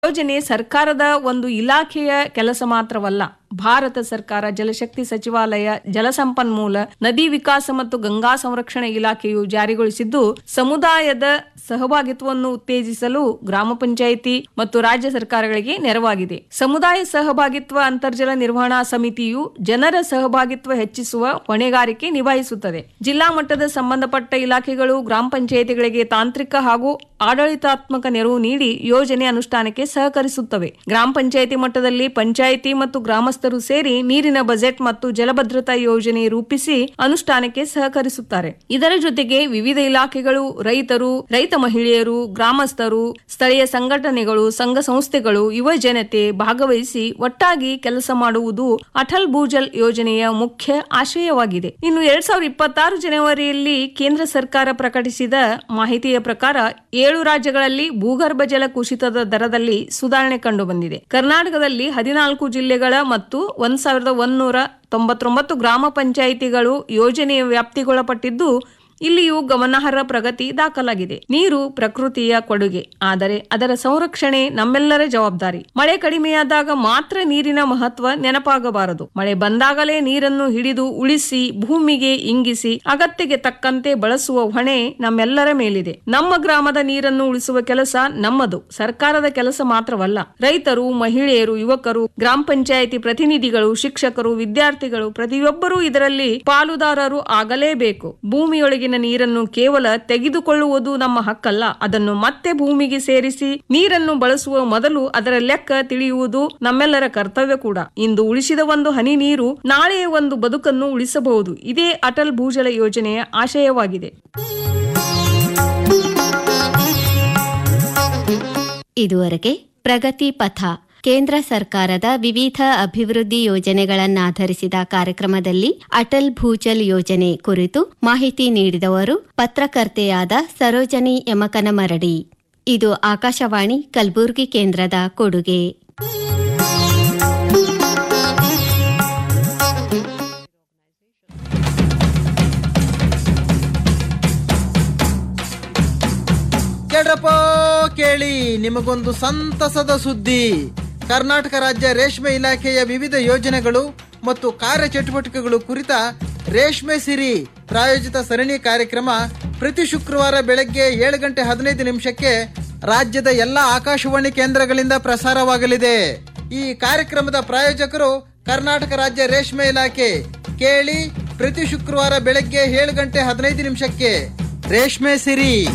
ಯೋಜನೆ ಸರ್ಕಾರದ ಒಂದು ಇಲಾಖೆಯ ಕೆಲಸ ಮಾತ್ರವಲ್ಲ ಭಾರತ ಸರ್ಕಾರ ಜಲಶಕ್ತಿ ಸಚಿವಾಲಯ ಜಲಸಂಪನ್ಮೂಲ ನದಿ ವಿಕಾಸ ಮತ್ತು ಗಂಗಾ ಸಂರಕ್ಷಣಾ ಇಲಾಖೆಯು ಜಾರಿಗೊಳಿಸಿದ್ದು ಸಮುದಾಯದ ಸಹಭಾಗಿತ್ವವನ್ನು ಉತ್ತೇಜಿಸಲು ಗ್ರಾಮ ಪಂಚಾಯಿತಿ ಮತ್ತು ರಾಜ್ಯ ಸರ್ಕಾರಗಳಿಗೆ ನೆರವಾಗಿದೆ ಸಮುದಾಯ ಸಹಭಾಗಿತ್ವ ಅಂತರ್ಜಲ ನಿರ್ವಹಣಾ ಸಮಿತಿಯು ಜನರ ಸಹಭಾಗಿತ್ವ ಹೆಚ್ಚಿಸುವ ಹೊಣೆಗಾರಿಕೆ ನಿಭಾಯಿಸುತ್ತದೆ ಜಿಲ್ಲಾ ಮಟ್ಟದ ಸಂಬಂಧಪಟ್ಟ ಇಲಾಖೆಗಳು ಗ್ರಾಮ ಪಂಚಾಯಿತಿಗಳಿಗೆ ತಾಂತ್ರಿಕ ಹಾಗೂ ಆಡಳಿತಾತ್ಮಕ ನೆರವು ನೀಡಿ ಯೋಜನೆ ಅನುಷ್ಠಾನಕ್ಕೆ ಸಹಕರಿಸುತ್ತವೆ ಗ್ರಾಮ ಪಂಚಾಯಿತಿ ಮಟ್ಟದಲ್ಲಿ ಪಂಚಾಯಿತಿ ಮತ್ತು ಗ್ರಾಮಸ್ಥರು ಸೇರಿ ನೀರಿನ ಬಜೆಟ್ ಮತ್ತು ಜಲಭದ್ರತಾ ಯೋಜನೆ ರೂಪಿಸಿ ಅನುಷ್ಠಾನಕ್ಕೆ ಸಹಕರಿಸುತ್ತಾರೆ ಇದರ ಜೊತೆಗೆ ವಿವಿಧ ಇಲಾಖೆಗಳು ರೈತರು ರೈತ ಮಹಿಳೆಯರು ಗ್ರಾಮಸ್ಥರು ಸ್ಥಳೀಯ ಸಂಘಟನೆಗಳು ಸಂಘ ಸಂಸ್ಥೆಗಳು ಯುವ ಜನತೆ ಭಾಗವಹಿಸಿ ಒಟ್ಟಾಗಿ ಕೆಲಸ ಮಾಡುವುದು ಅಟಲ್ ಭೂಜಲ್ ಯೋಜನೆಯ ಮುಖ್ಯ ಆಶಯವಾಗಿದೆ ಇನ್ನು ಎರಡ್ ಸಾವಿರದ ಇಪ್ಪತ್ತಾರು ಜನವರಿಯಲ್ಲಿ ಕೇಂದ್ರ ಸರ್ಕಾರ ಪ್ರಕಟಿಸಿದ ಮಾಹಿತಿಯ ಪ್ರಕಾರ ಏಳು ರಾಜ್ಯಗಳಲ್ಲಿ ಭೂಗರ್ಭ ಜಲ ಕುಸಿತದ ದರದಲ್ಲಿ ಸುಧಾರಣೆ ಕಂಡುಬಂದಿದೆ ಕರ್ನಾಟಕದಲ್ಲಿ ಹದಿನಾಲ್ಕು ಜಿಲ್ಲೆಗಳ ಮತ್ತು ಒಂದ್ ಸಾವಿರದ ಒಂದೂರ ತೊಂಬತ್ತೊಂಬತ್ತು ಗ್ರಾಮ ಪಂಚಾಯಿತಿಗಳು ಯೋಜನೆಯ ವ್ಯಾಪ್ತಿಗೊಳಪಟ್ಟಿದ್ದು ಇಲ್ಲಿಯೂ ಗಮನಾರ್ಹ ಪ್ರಗತಿ ದಾಖಲಾಗಿದೆ ನೀರು ಪ್ರಕೃತಿಯ ಕೊಡುಗೆ ಆದರೆ ಅದರ ಸಂರಕ್ಷಣೆ ನಮ್ಮೆಲ್ಲರ ಜವಾಬ್ದಾರಿ ಮಳೆ ಕಡಿಮೆಯಾದಾಗ ಮಾತ್ರ ನೀರಿನ ಮಹತ್ವ ನೆನಪಾಗಬಾರದು ಮಳೆ ಬಂದಾಗಲೇ ನೀರನ್ನು ಹಿಡಿದು ಉಳಿಸಿ ಭೂಮಿಗೆ ಇಂಗಿಸಿ ಅಗತ್ಯಕ್ಕೆ ತಕ್ಕಂತೆ ಬಳಸುವ ಹೊಣೆ ನಮ್ಮೆಲ್ಲರ ಮೇಲಿದೆ ನಮ್ಮ ಗ್ರಾಮದ ನೀರನ್ನು ಉಳಿಸುವ ಕೆಲಸ ನಮ್ಮದು ಸರ್ಕಾರದ ಕೆಲಸ ಮಾತ್ರವಲ್ಲ ರೈತರು ಮಹಿಳೆಯರು ಯುವಕರು ಗ್ರಾಮ ಪಂಚಾಯಿತಿ ಪ್ರತಿನಿಧಿಗಳು ಶಿಕ್ಷಕರು ವಿದ್ಯಾರ್ಥಿಗಳು ಪ್ರತಿಯೊಬ್ಬರೂ ಇದರಲ್ಲಿ ಪಾಲುದಾರರು ಆಗಲೇಬೇಕು ಭೂಮಿಯೊಳಗಿನ ನೀರನ್ನು ಕೇವಲ ತೆಗೆದುಕೊಳ್ಳುವುದು ನಮ್ಮ ಹಕ್ಕಲ್ಲ ಅದನ್ನು ಮತ್ತೆ ಭೂಮಿಗೆ ಸೇರಿಸಿ ನೀರನ್ನು ಬಳಸುವ ಮೊದಲು ಅದರ ಲೆಕ್ಕ ತಿಳಿಯುವುದು ನಮ್ಮೆಲ್ಲರ ಕರ್ತವ್ಯ ಕೂಡ ಇಂದು ಉಳಿಸಿದ ಒಂದು ಹನಿ ನೀರು ನಾಳೆಯ ಒಂದು ಬದುಕನ್ನು ಉಳಿಸಬಹುದು ಇದೇ ಅಟಲ್ ಭೂಜಲ ಯೋಜನೆಯ ಆಶಯವಾಗಿದೆ ಇದುವರೆಗೆ ಪ್ರಗತಿ ಪಥ ಕೇಂದ್ರ ಸರ್ಕಾರದ ವಿವಿಧ ಅಭಿವೃದ್ಧಿ ಯೋಜನೆಗಳನ್ನಾಧರಿಸಿದ ಕಾರ್ಯಕ್ರಮದಲ್ಲಿ ಅಟಲ್ ಭೂಜಲ್ ಯೋಜನೆ ಕುರಿತು ಮಾಹಿತಿ ನೀಡಿದವರು ಪತ್ರಕರ್ತೆಯಾದ ಸರೋಜನಿ ಯಮಕನಮರಡಿ ಇದು ಆಕಾಶವಾಣಿ ಕಲಬುರಗಿ ಕೇಂದ್ರದ ಕೊಡುಗೆ ಕೇಳ್ರಪ್ಪ ಕೇಳಿ ನಿಮಗೊಂದು ಸಂತಸದ ಸುದ್ದಿ ಕರ್ನಾಟಕ ರಾಜ್ಯ ರೇಷ್ಮೆ ಇಲಾಖೆಯ ವಿವಿಧ ಯೋಜನೆಗಳು ಮತ್ತು ಕಾರ್ಯಚಟುವಟಿಕೆಗಳು ಕುರಿತ ರೇಷ್ಮೆ ಸಿರಿ ಪ್ರಾಯೋಜಿತ ಸರಣಿ ಕಾರ್ಯಕ್ರಮ ಪ್ರತಿ ಶುಕ್ರವಾರ ಬೆಳಗ್ಗೆ ಏಳು ಗಂಟೆ ಹದಿನೈದು ನಿಮಿಷಕ್ಕೆ ರಾಜ್ಯದ ಎಲ್ಲ ಆಕಾಶವಾಣಿ ಕೇಂದ್ರಗಳಿಂದ ಪ್ರಸಾರವಾಗಲಿದೆ ಈ ಕಾರ್ಯಕ್ರಮದ ಪ್ರಾಯೋಜಕರು ಕರ್ನಾಟಕ ರಾಜ್ಯ ರೇಷ್ಮೆ ಇಲಾಖೆ ಕೇಳಿ ಪ್ರತಿ ಶುಕ್ರವಾರ ಬೆಳಗ್ಗೆ ಏಳು ಗಂಟೆ ಹದಿನೈದು ನಿಮಿಷಕ್ಕೆ ರೇಷ್ಮೆ ಸಿರಿ